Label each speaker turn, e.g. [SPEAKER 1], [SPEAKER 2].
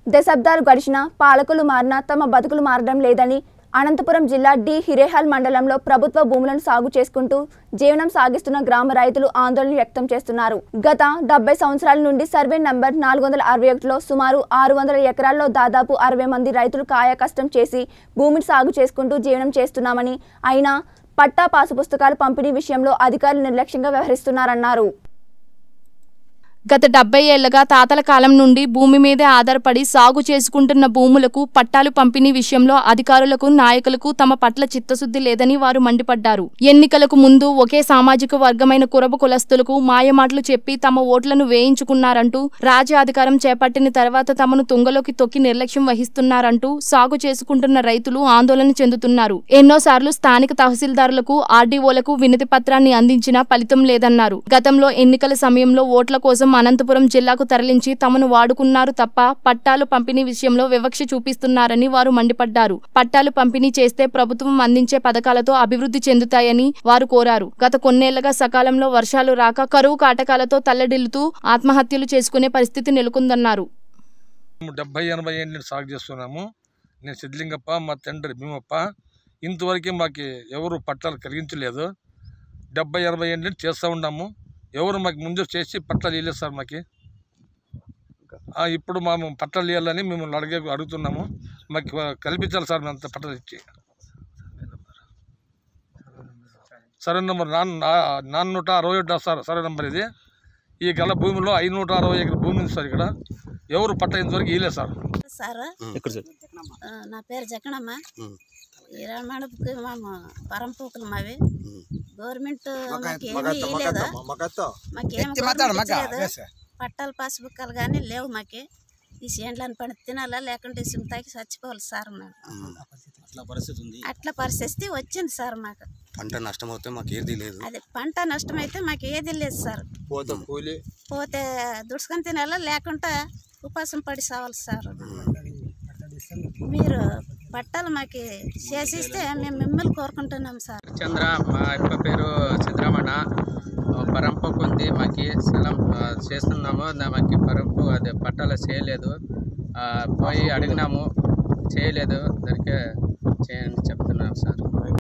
[SPEAKER 1] దశాబ్దాలు గడిచినా పాలకులు మారినా తమ బతుకులు మారడం లేదని అనంతపురం జిల్లా డి హిరేహాల్ మండలంలో ప్రభుత్వ భూములను సాగు చేసుకుంటూ జీవనం సాగిస్తున్న గ్రామ రైతులు ఆందోళన వ్యక్తం చేస్తున్నారు గత డెబ్బై సంవత్సరాల నుండి సర్వే నంబర్ నాలుగు వందల అరవై ఒకటిలో సుమారు ఆరు వందల ఎకరాల్లో దాదాపు అరవై మంది రైతులు కాయ కష్టం చేసి భూమిని సాగు చేసుకుంటూ జీవనం చేస్తున్నామని అయినా పట్టా పాసు పుస్తకాలు పంపిణీ విషయంలో అధికారులు నిర్లక్ష్యంగా వ్యవహరిస్తున్నారన్నారు
[SPEAKER 2] గత డెబ్బై ఏళ్లుగా తాతల కాలం నుండి భూమి మీదే ఆధారపడి సాగు చేసుకుంటున్న భూములకు పట్టాలు పంపిణీ విషయంలో అధికారులకు నాయకులకు తమ పట్ల చిత్తశుద్ధి లేదని వారు మండిపడ్డారు ఎన్నికలకు ముందు ఒకే సామాజిక వర్గమైన కురబ కులస్తులకు మాయమాటలు చెప్పి తమ ఓట్లను వేయించుకున్నారంటూ రాజ్య అధికారం చేపట్టిన తర్వాత తమను తుంగలోకి తొక్కి నిర్లక్ష్యం వహిస్తున్నారంటూ సాగు చేసుకుంటున్న రైతులు ఆందోళన చెందుతున్నారు ఎన్నోసార్లు స్థానిక తహసీల్దారులకు ఆర్డీఓలకు వినతి పత్రాన్ని అందించినా ఫలితం లేదన్నారు గతంలో ఎన్నికల సమయంలో ఓట్ల కోసం అనంతపురం జిల్లాకు తరలించి తమను వాడుకున్నారు తప్ప పట్టాలు పంపిణీ విషయంలో వివక్ష చూపిస్తున్నారని వారు మండిపడ్డారు పట్టాలు పంపిణీ చేస్తే ప్రభుత్వం అందించే పథకాలతో అభివృద్ధి చెందుతాయని వారు కోరారు గత కొన్నేళ్లుగా సకాలంలో వర్షాలు రాక కరువు కాటకాలతో తల్లడిల్లుతూ ఆత్మహత్యలు చేసుకునే పరిస్థితి నెలకొందన్నారు
[SPEAKER 3] మేము డెబ్బై ఎనభై ఏళ్ళ నుండి సాగు చేస్తున్నాము నేను సిద్ధలింగప్ప మా తండ్రి భీమప్ప ఇంతవరకు మాకు ఎవరు పట్టాలు కలిగించలేదు డెబ్బై ఎనభై ఏళ్ళ నుండి చేస్తూ ఉన్నాము ఎవరు మాకు ముందు చేసి పట్టాలు ఇవ్వలేదు సార్ మాకు ఆ, ఇప్పుడు మేము పట్టాలు ఇవ్వాలని మేము అడిగే అడుగుతున్నాము మాకు కల్పించాలి సార్ అంత పట్టాలు ఇచ్చి సరే నెంబర్ నాన్న నాన్న నూట అరవై ఒకటి సార్ సరే నెంబర్ ఇది ఈ గల భూమిలో ఐదు నూట అరవై ఎకర భూమి ఉంది సార్ ఇక్కడ ఎవరు పట్ట ఇంతవరకు ఇవ్వలేదు సార్
[SPEAKER 4] సార్
[SPEAKER 5] ఎక్కడ సార్
[SPEAKER 4] ఆ, నా పేరు జగనమ్మ
[SPEAKER 5] ఉమ్.
[SPEAKER 4] ఇరవై మండపకి మేము పరంపూకులు మావి గవర్నమెంట్ మాకు ఏమీ
[SPEAKER 6] మగత్త
[SPEAKER 4] ఇవ్వలేదు
[SPEAKER 6] మగత్త
[SPEAKER 4] మాకేం గవర్నమెంట్ ఇచ్చలేదు. పట్టాలు పాస్బుక్లు కానీ లేవు మాకి ఈ చేండ్లని పని తినాలా లేకుంటే సింతాకి చచ్చిపోవాలి సార్ మేము
[SPEAKER 5] అట్లా పరిస్థితి ఉంది
[SPEAKER 4] అట్లా పరిస్థితి వచ్చింది సార్ మాకు
[SPEAKER 5] పంట నష్టం అవుతే మాకు ఏది లేదు
[SPEAKER 4] అది పంట నష్టమైతే మాకు ఏది లేదు సార్
[SPEAKER 6] పోత కూలి
[SPEAKER 4] పోతే దుడుచుకొని తినాలా లేకుంటే ఉపాసం పడి సావాలి సార్ మీరు పట్టాలు మాకు చేసిస్తే మేము మిమ్మల్ని కోరుకుంటున్నాం సార్
[SPEAKER 7] చంద్ర మా అప్ప పేరు చంద్రమణ పరంపకు ఉంది మాకి స్థలం ఆ, చేస్తున్నాము దా- మాకి పరంపు అదే పట్టాలు చేయలేదు ఆ, పోయి అడిగినాము చేయలేదు దానికే చేయని చెప్తున్నాం సార్